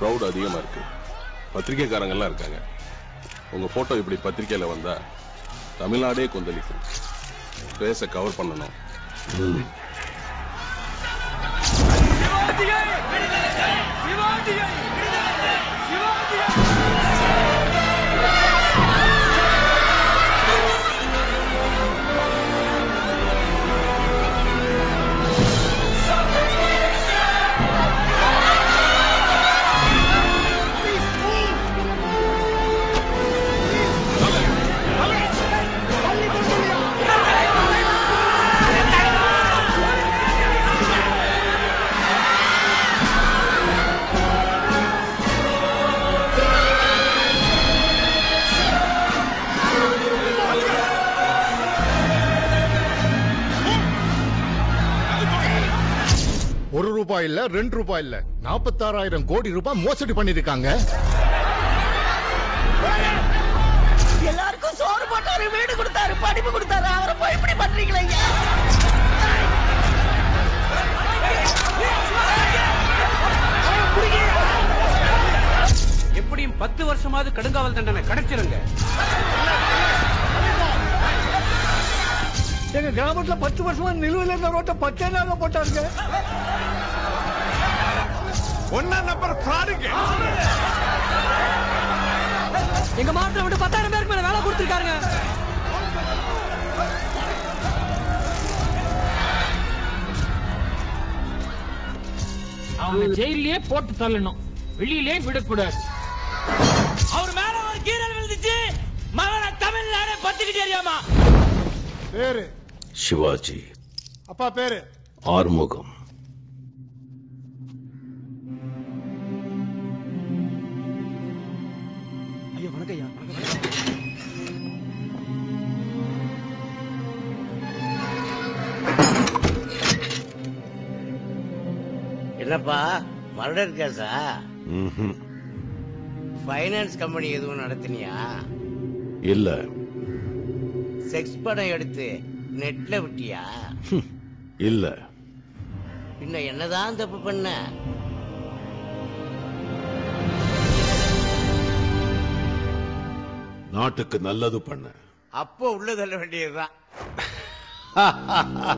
crowd அதிகமா இருக்கு பத்திரிக்கைக்காரங்க எல்லாம் இருக்காங்க உங்க போட்டோ இப்படி பத்திரிக்கையில வந்தா தமிழ்நாடே கொந்தளிக்கும் பேச கவர் பண்ணணும் ஒரு ரூபாய் இல்ல ரெண்டு ரூபாய் இல்ல நாற்பத்தாறாயிரம் கோடி ரூபாய் மோசடி பண்ணிருக்காங்க எல்லாருக்கும் சோறு போட்டாரு வீடு கொடுத்தாரு படிப்பு கொடுத்தாரு அவரை போய் இப்படி பண்றீங்களே எப்படியும் பத்து வருஷமாவது கடுங்காவல் தண்டனை கிடைச்சிருங்க எங்க கிராமத்துல பத்து வருஷமா நிலுவையில் இருந்த ரோட்டை பச்சை நாள போட்டாருங்க ஒன்னா நம்பர் ஃப்ராடுங்க எங்க மாவட்டத்துல விட்டு பத்தாயிரம் பேருக்கு மேல வேலை கொடுத்திருக்காருங்க அவனை ஜெயிலே போட்டு தள்ளணும் வெளியிலே விடக்கூடாது அவர் மேல ஒரு கீரல் விழுந்துச்சு மகனை தமிழ்நாடே பத்திக்கிட்டு தெரியாமா பேரு சிவாஜி அப்பா பேரு ஆறுமுகம் ஐயா வணக்கம் ஐயா என்னப்பா மர்டர் கேஸா ஃபைனான்ஸ் கம்பெனி எதுவும் நடத்தினியா இல்ல செக்ஸ் படம் எடுத்து நெட்ல விட்டியா இல்ல பின்ன என்னதான் தப்பு பண்ண நாட்டுக்கு நல்லது பண்ண அப்போ உள்ள தள்ள வேண்டியதுதான்